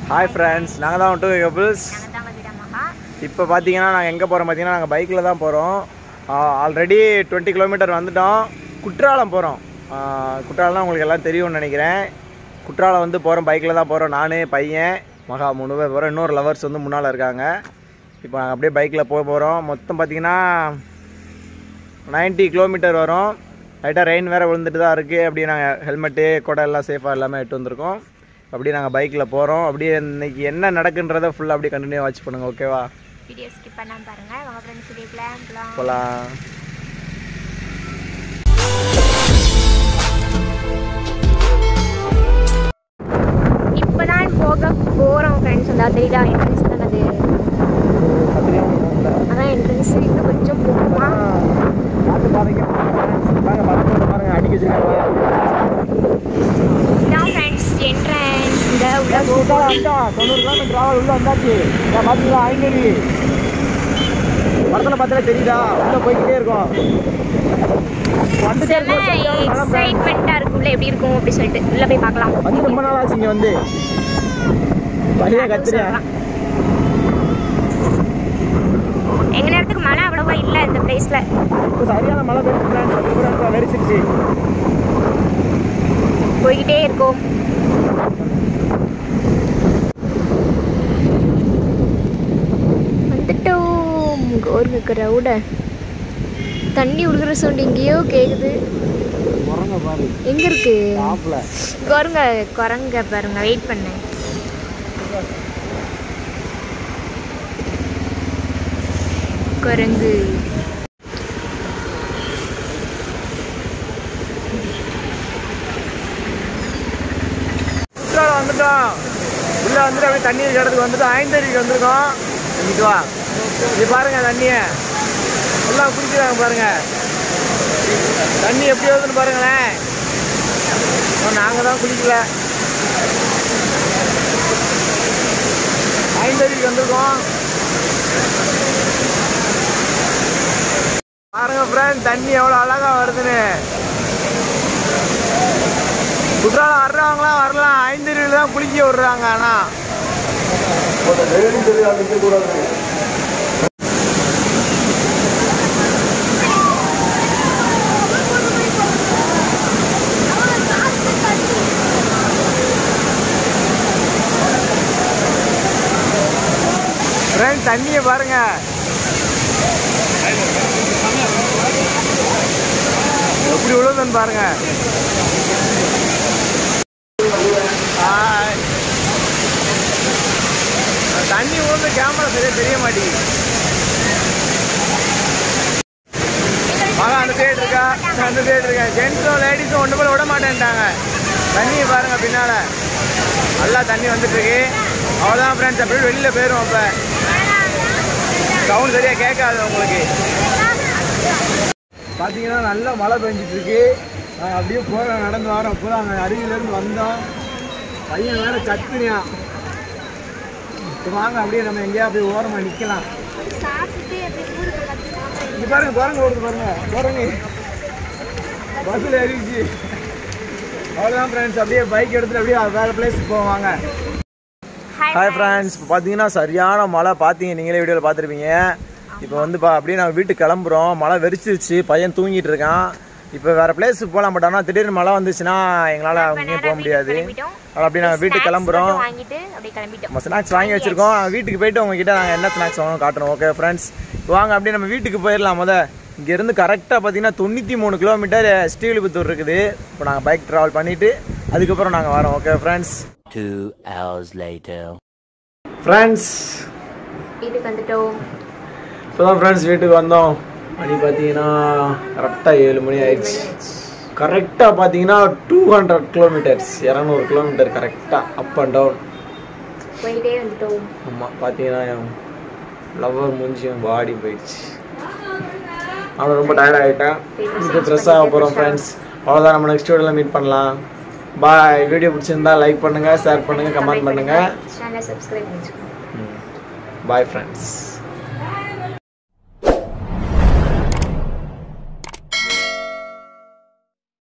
Hi friends நாங்கள் தான் two couples நாங்கள் தான் வந்துட்டோம் மகா இப்போ பார்த்தீங்கன்னா நாங்கள் எங்கே போகிறோம் பார்த்தீங்கன்னா நாங்கள் பைக்கில் தான் போகிறோம் ஆல்ரெடி டுவெண்ட்டி கிலோமீட்டர் வந்துட்டோம் குற்றாலம் போகிறோம் குற்றாலம் உங்களுக்கு எல்லாம் தெரியும்னு நினைக்கிறேன் குற்றாலம் வந்து போகிறோம் பைக்கில் தான் போகிறோம் நான் பையன் மகா மூணு பேர் போகிறோம் இன்னொரு லவர்ஸ் வந்து முன்னால் இருக்காங்க இப்போ நாங்கள் அப்படியே பைக்கில் போக போகிறோம் மொத்தம் பார்த்தீங்கன்னா 90 கிலோமீட்டர் வரும் லைட்டாக ரெயின் வேறு விழுந்துட்டு தான் இருக்குது அப்படியே நாங்கள் ஹெல்மெட்டு கொடை எல்லாம் சேஃபாக எல்லாமே எட்டு வந்திருக்கோம் அப்படியே நாங்கள் பைக்கில் போகிறோம் அப்படியே இன்னைக்கு என்ன நடக்குன்றதை ஃபுல்லாக அப்படியே கண்டினியூ வாட்ச் பண்ணுங்கள் ஓகேவா வீடியோ ஸ்கிப் பண்ணாம பாருங்க வாங்க ஃப்ரெண்ட்ஸ் இதே பிளான் போகலாம் போகலாம் இப்போதான் போக போகிறோம் ஃப்ரெண்ட்ஸ் அந்த தெரியுதா என்ட்ரன்ஸ் தான் அது அதான் என்ட்ரன்ஸ் இன்னும் கொஞ்சம் போகணுமா இதான் ஃப்ரெண்ட்ஸ் என்ட்ரன்ஸ் இந்த உள்ள படத்தில் பார்த்தாலே தெரியுதா உள்ள போய்கிட்டே இருக்கோம் வந்துட்டே இருக்கோம், சரியான மழை friends. எக்ஸைட்மெண்ட்டாக இருக்கும்ல எப்படி இருக்கும் அப்படி சொல்லிட்டு உள்ள போய் பார்க்கலாம் வந்து ரொம்ப நாள் ஆச்சு இங்க வந்து பையன் கத்துறியா சொல்லலாம். எங்க நேரத்துக்கு மழை அவ்வளவா இல்லை இந்த பிளேஸ்ல இப்ப சரியான மழை பெருசு வெறிச்சிருச்சு போய்கிட்டே இருக்கோம் வந்துட்டோம் கோருங்க கிரௌட தண்ணி உழுகிற சவுண்ட் எங்கேயோ கேக்குது முறங்க பாரு எங்க இருக்கு டாப்ல கோருங்க குரங்க பாருங்க வெயிட் பண்ணேன் குரங்கு குற்றாலம் வந்துட்டோம் உள்ள வந்துட்டு அப்படியே தண்ணி இருக்கிற இடத்துக்கு வந்துட்டோம் ஐந்தறிக்கு வந்திருக்கோம் இன்னைக்கு வா இது பாருங்க தண்ணிய எல்லாம் குடிக்கிறாங்க பாருங்க தண்ணி எப்படி வருதுன்னு பாருங்களேன் நாங்கள் தான் குளிக்கல ஐந்தறிக்கு வந்திருக்கோம் பாருங்க ஃப்ரெண்ட் தண்ணி எவ்வளோ அழகா வருதுன்னு குற்றாலம் வர்றவங்களாம் வரலாம் ஐந்தறிவில் தான் குளிக்க விடுறாங்க ஆனால் ஃப்ரெண்ட் தண்ணியை பாருங்க எப்படி விழுதுன்னு பாருங்க ஹாய். தண்ணி விழுந்து கேமரா சரியா தெரிய மாட்டேங்குது மகா அந்த சைடு இருக்கா அந்த சைடு இருக்கா ஜென்ஸும் லேடிஸும் ஒன்று போல விட மாட்டேன்ட்டாங்க தண்ணியை பாருங்க பின்னால நல்லா தண்ணி வந்துட்டு இருக்கு அவ்வளோதான் ஃப்ரெண்ட்ஸ் அப்படியே வெளியில போயிரும் அப்போ சவுண்ட் சரியா கேட்காது உங்களுக்கு பார்த்தீங்கன்னா நல்ல மழை பெஞ்சிட்டு இருக்கு நாங்கள் அப்படியே போகிறோம் நடந்து வரோம் இப்போ அங்கே அருவியிலேருந்து வந்தோம் பையன் வேற கத்துனியா இப்போ வாங்க அப்படியே நம்ம எங்கேயா போய் ஓரமாக நிற்கலாம் இங்க பாருங்க குரங்கு ஓடுது பாருங்க குரங்கு பஸ்ஸில் ஏறிச்சு அவ்வளோதான் ஃப்ரெண்ட்ஸ் அப்படியே பைக் எடுத்துட்டு அப்படியே வேறு பிளேஸுக்கு போவாங்க ஹாய் ஃப்ரெண்ட்ஸ் இப்போ பார்த்தீங்கன்னா சரியான மழை பார்த்தீங்க நீங்களே வீடியோவில் பார்த்துருப்பீங்க இப்போ வந்து பா அப்படியே நாங்கள் வீட்டுக்கு கிளம்புறோம் மழை வெறிச்சிருச்சு பையன் தூங்கிட்டு இருக்கான் இப்போ வேறு பிளேஸுக்கு போகலாம் பட் ஆனால் திடீர்னு மழை வந்துச்சுன்னா எங்களால் அங்கேயும் போக முடியாது அதனால அப்படியே நாங்கள் வீட்டுக்கு கிளம்புறோம் வாங்கிட்டு அப்படியே கிளம்பிட்டோம் நம்ம ஸ்நாக்ஸ் வாங்கி வச்சிருக்கோம் வீட்டுக்கு போயிட்டு உங்ககிட்ட நாங்கள் என்ன ஸ்நாக்ஸ் வாங்கணும் காட்டுறோம் ஓகே ஃப்ரெண்ட்ஸ் வாங்க அப்படியே நம்ம வீட்டுக்கு போயிடலாம் முத இங்கேருந்து கரெக்டாக பார்த்தீங்கன்னா தொண்ணூற்றி மூணு கிலோமீட்டர் ஸ்ரீவில்லிபுத்தூர் இருக்குது இப்போ நாங்கள் பைக் ட்ராவல் பண்ணிவிட்டு அதுக்கப்புறம் நாங்கள் வரோம் okay friends Two hours later. Friends வீட்டுக்கு வந்துட்டோம் இப்போ தான் ஃப்ரெண்ட்ஸ் வீட்டுக்கு வந்தோம் மணி பார்த்தீங்கன்னா கரெக்டாக ஏழு மணி ஆயிடுச்சு கரெக்டாக பார்த்தீங்கன்னா டூ ஹண்ட்ரட் கிலோமீட்டர்ஸ் இரநூறு கிலோமீட்டர் கரெக்டாக அப் அண்ட் டவுன் போயிட்டே வந்துட்டோம் ஆமாம் பார்த்தீங்கன்னா என் லவ்வர் மூஞ்சி என் பாடி போயிடுச்சு அவன் ரொம்ப டயர்ட் ஆகிட்டேன் இப்போ ஃப்ரெஷ் ஆக போகிறோம் ஃப்ரெண்ட்ஸ் அவ்வளோதான் நம்ம நெக்ஸ்ட் வீடியோவில் மீட் பண்ணலாம் பாய் வீடியோ பிடிச்சிருந்தா லைக் பண்ணுங்கள் ஷேர் பண்ணுங்கள் கமெண்ட் பண்ணுங்கள் சேனலை சப்ஸ்கிரைப் பண்ணிச்சுக்கோங்க பாய் ஃப்ரெண்ட்ஸ்